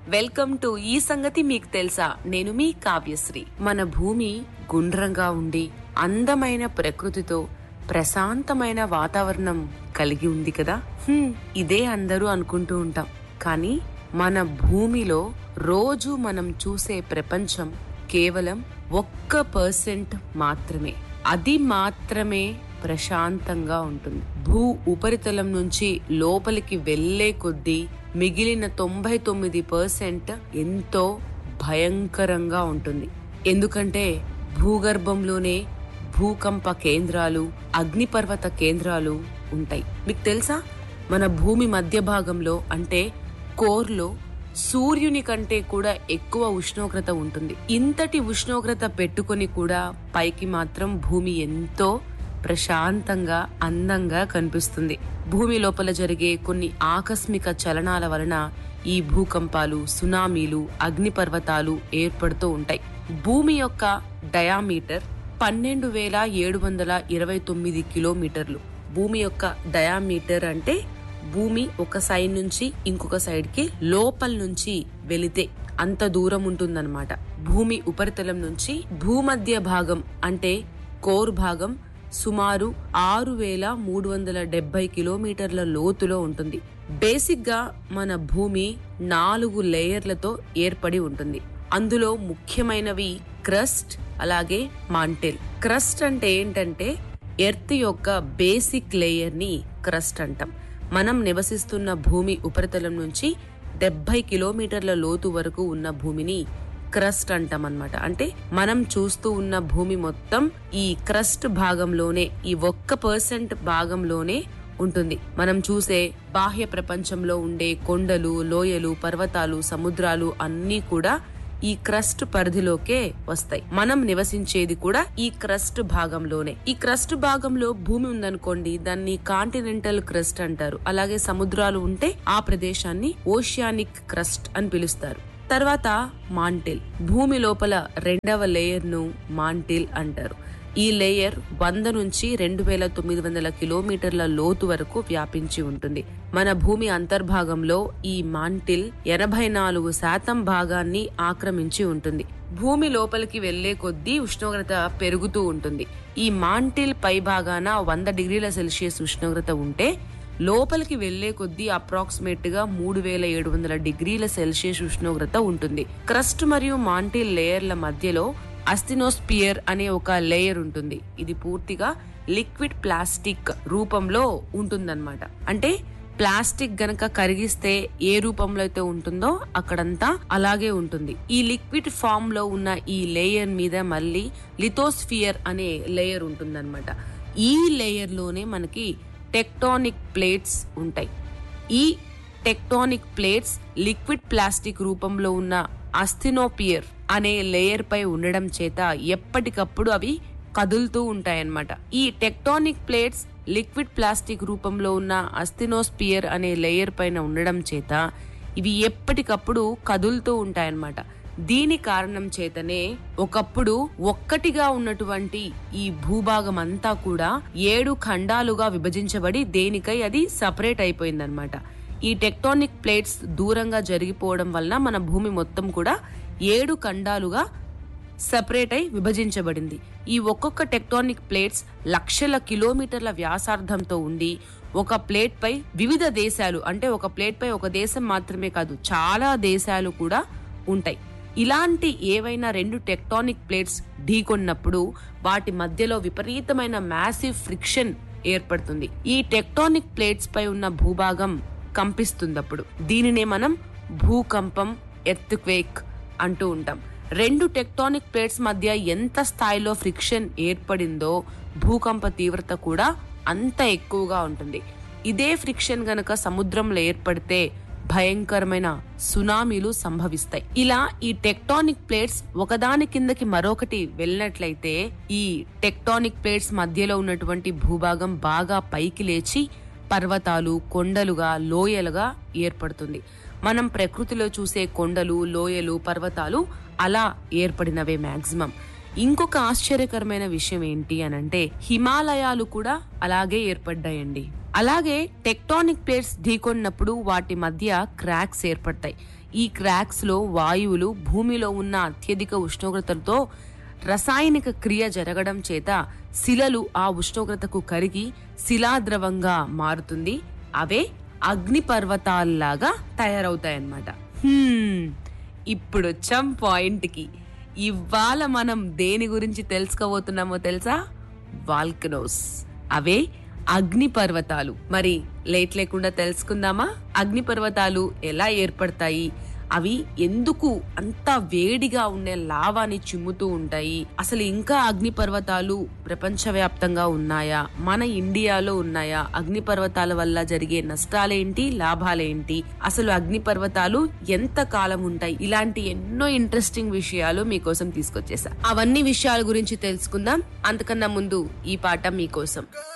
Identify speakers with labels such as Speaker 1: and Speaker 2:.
Speaker 1: welcome to ఈ సంగతి మీకు తెలుసా నేను మీ కావ్యశ్రీ మన భూమి గుండ్రంగా ఉండి అందమైన ప్రకృతితో ప్రశాంతమైన వాతావరణం కలిగి ఉంది కదా హ్మ్, ఇదే అందరూ అనుకుంటూ ఉంటాం కానీ మన భూమిలో రోజు మనం చూసే ప్రపంచం కేవలం ఒక్క పర్సెంట్ మాత్రమే అది మాత్రమే ప్రశాంతంగా ఉంటుంది భూ ఉపరితలం నుంచి లోపలికి వెళ్లే కొద్దీ మిగిలిన తొంభై తొమ్మిది పర్సెంట్ ఎంతో భయంకరంగా ఉంటుంది ఎందుకంటే భూగర్భంలోనే భూకంప కేంద్రాలు అగ్నిపర్వత కేంద్రాలు ఉంటాయి మీకు తెలుసా మన భూమి మధ్య భాగంలో అంటే కోర్లో సూర్యుని కంటే కూడా ఎక్కువ ఉష్ణోగ్రత ఉంటుంది ఇంతటి ఉష్ణోగ్రత పెట్టుకొని కూడా పైకి మాత్రం భూమి ఎంతో ప్రశాంతంగా అందంగా కనిపిస్తుంది భూమి లోపల జరిగే కొన్ని ఆకస్మిక చలనాల వలన ఈ భూకంపాలు సునామీలు అగ్నిపర్వతాలు ఏర్పడుతూ ఉంటాయి భూమి యొక్క డయామీటర్ పన్నెండు వేల ఏడు వందల ఇరవై తొమ్మిది కిలోమీటర్లు భూమి యొక్క డయామీటర్ అంటే భూమి ఒక సైడ్ నుంచి ఇంకొక సైడ్ కి లోపల నుంచి వెళితే అంత దూరం ఉంటుందన్నమాట భూమి ఉపరితలం నుంచి భూమధ్య భాగం అంటే కోర్ భాగం సుమారు ఆరు వేల మూడు వందల డెబ్బై కిలోమీటర్ల లోతులో ఉంటుంది బేసిక్ గా మన భూమి నాలుగు లేయర్లతో ఏర్పడి ఉంటుంది అందులో ముఖ్యమైనవి క్రస్ట్ అలాగే మాంటెల్ క్రస్ట్ అంటే ఏంటంటే ఎర్త్ యొక్క బేసిక్ లేయర్ ని క్రస్ట్ అంటాం మనం నివసిస్తున్న భూమి ఉపరితలం నుంచి డెబ్బై కిలోమీటర్ల లోతు వరకు ఉన్న భూమిని క్రస్ట్ అంటాం అనమాట అంటే మనం చూస్తూ ఉన్న భూమి మొత్తం ఈ క్రస్ట్ భాగంలోనే ఈ ఒక్క పర్సెంట్ భాగంలోనే ఉంటుంది మనం చూసే బాహ్య ప్రపంచంలో ఉండే కొండలు లోయలు పర్వతాలు సముద్రాలు అన్నీ కూడా ఈ క్రస్ట్ పరిధిలోకే వస్తాయి మనం నివసించేది కూడా ఈ క్రస్ట్ భాగంలోనే ఈ క్రస్ట్ భాగంలో భూమి ఉందనుకోండి దాన్ని కాంటినెంటల్ క్రస్ట్ అంటారు అలాగే సముద్రాలు ఉంటే ఆ ప్రదేశాన్ని ఓషియానిక్ క్రస్ట్ అని పిలుస్తారు తర్వాత మాంటిల్ భూమి లోపల రెండవ లేయర్ ను మాంటిల్ అంటారు ఈ లేయర్ వంద నుంచి రెండు వేల తొమ్మిది వందల కిలోమీటర్ల లోతు వరకు వ్యాపించి ఉంటుంది మన భూమి అంతర్భాగంలో ఈ మాంటిల్ ఎనభై నాలుగు శాతం భాగాన్ని ఆక్రమించి ఉంటుంది భూమి లోపలికి వెళ్లే కొద్దీ ఉష్ణోగ్రత పెరుగుతూ ఉంటుంది ఈ మాంటిల్ పై భాగాన వంద డిగ్రీల సెల్సియస్ ఉష్ణోగ్రత ఉంటే లోపలికి వెళ్లే కొద్దీ అప్రాక్సిమేట్ గా మూడు వేల ఏడు వందల డిగ్రీల సెల్సియస్ ఉష్ణోగ్రత ఉంటుంది క్రస్ట్ మరియు మాంటిల్ లేయర్ల మధ్యలో అస్థినోస్పియర్ అనే ఒక లేయర్ ఉంటుంది ఇది పూర్తిగా లిక్విడ్ ప్లాస్టిక్ రూపంలో ఉంటుందన్నమాట అంటే ప్లాస్టిక్ గనక కరిగిస్తే ఏ రూపంలో అయితే ఉంటుందో అక్కడంతా అలాగే ఉంటుంది ఈ లిక్విడ్ ఫామ్ లో ఉన్న ఈ లేయర్ మీద మళ్ళీ లిథోస్ఫియర్ అనే లేయర్ ఉంటుందన్నమాట ఈ లేయర్ లోనే మనకి టెక్టానిక్ ప్లేట్స్ ఉంటాయి ఈ టెక్టానిక్ ప్లేట్స్ లిక్విడ్ ప్లాస్టిక్ రూపంలో ఉన్న అస్థినోపియర్ అనే లేయర్ పై ఉండడం చేత ఎప్పటికప్పుడు అవి కదులుతూ ఉంటాయన్నమాట ఈ టెక్టానిక్ ప్లేట్స్ లిక్విడ్ ప్లాస్టిక్ రూపంలో ఉన్న అస్థినోస్పియర్ అనే లేయర్ పైన ఉండడం చేత ఇవి ఎప్పటికప్పుడు కదులుతూ ఉంటాయన్నమాట దీని కారణం చేతనే ఒకప్పుడు ఒక్కటిగా ఉన్నటువంటి ఈ భూభాగం అంతా కూడా ఏడు ఖండాలుగా విభజించబడి దేనికై అది సపరేట్ అయిపోయిందన్నమాట ఈ టెక్టానిక్ ప్లేట్స్ దూరంగా జరిగిపోవడం వలన మన భూమి మొత్తం కూడా ఏడు ఖండాలుగా సెపరేట్ అయి విభజించబడింది ఈ ఒక్కొక్క టెక్టానిక్ ప్లేట్స్ లక్షల కిలోమీటర్ల వ్యాసార్థంతో ఉండి ఒక ప్లేట్ పై వివిధ దేశాలు అంటే ఒక ప్లేట్ పై ఒక దేశం మాత్రమే కాదు చాలా దేశాలు కూడా ఉంటాయి ఇలాంటి ఏవైనా రెండు టెక్టానిక్ ప్లేట్స్ ఢీకొన్నప్పుడు వాటి మధ్యలో విపరీతమైన మ్యాసివ్ ఫ్రిక్షన్ ఏర్పడుతుంది ఈ టెక్టానిక్ ప్లేట్స్ పై ఉన్న భూభాగం కంపిస్తుందప్పుడు దీనినే మనం భూకంపం ఎర్త్ క్వేక్ అంటూ ఉంటాం రెండు టెక్టానిక్ ప్లేట్స్ మధ్య ఎంత స్థాయిలో ఫ్రిక్షన్ ఏర్పడిందో భూకంప తీవ్రత కూడా అంత ఎక్కువగా ఉంటుంది ఇదే ఫ్రిక్షన్ గనక సముద్రంలో ఏర్పడితే భయంకరమైన సునామీలు సంభవిస్తాయి ఇలా ఈ టెక్టానిక్ ప్లేట్స్ ఒకదాని కిందకి మరొకటి వెళ్ళినట్లయితే ఈ టెక్టానిక్ ప్లేట్స్ మధ్యలో ఉన్నటువంటి భూభాగం బాగా పైకి లేచి పర్వతాలు కొండలుగా లోయలుగా ఏర్పడుతుంది మనం ప్రకృతిలో చూసే కొండలు లోయలు పర్వతాలు అలా ఏర్పడినవే మాక్సిమం ఇంకొక ఆశ్చర్యకరమైన విషయం ఏంటి అనంటే హిమాలయాలు కూడా అలాగే ఏర్పడ్డాయండి అలాగే టెక్టానిక్ ప్లేట్స్ ఢీకొన్నప్పుడు వాటి మధ్య క్రాక్స్ ఏర్పడతాయి ఈ క్రాక్స్ లో వాయువులు భూమిలో ఉన్న అత్యధిక ఉష్ణోగ్రతలతో రసాయనిక క్రియ జరగడం చేత శిలలు ఆ ఉష్ణోగ్రతకు కరిగి శిలాద్రవంగా మారుతుంది అవే అగ్నిపర్వతాల్లాగా తయారవుతాయన్నమాట హ్మ్, ఇప్పుడు వచ్చాం పాయింట్ కి ఇవాళ మనం దేని గురించి తెలుసుకోబోతున్నామో తెలుసా వాల్కనోస్ అవే అగ్నిపర్వతాలు మరి లేట్ లేకుండా తెలుసుకుందామా అగ్నిపర్వతాలు ఎలా ఏర్పడతాయి అవి ఎందుకు అంత వేడిగా ఉండే లావాని చిమ్ముతూ ఉంటాయి అసలు ఇంకా అగ్నిపర్వతాలు ప్రపంచవ్యాప్తంగా ఉన్నాయా మన ఇండియాలో ఉన్నాయా అగ్నిపర్వతాల వల్ల జరిగే నష్టాలేంటి లాభాలేంటి అసలు అగ్నిపర్వతాలు ఎంత కాలం ఉంటాయి ఇలాంటి ఎన్నో ఇంట్రెస్టింగ్ విషయాలు మీకోసం తీసుకొచ్చేసా అవన్నీ విషయాల గురించి తెలుసుకుందాం అంతకన్నా ముందు ఈ పాట మీకోసం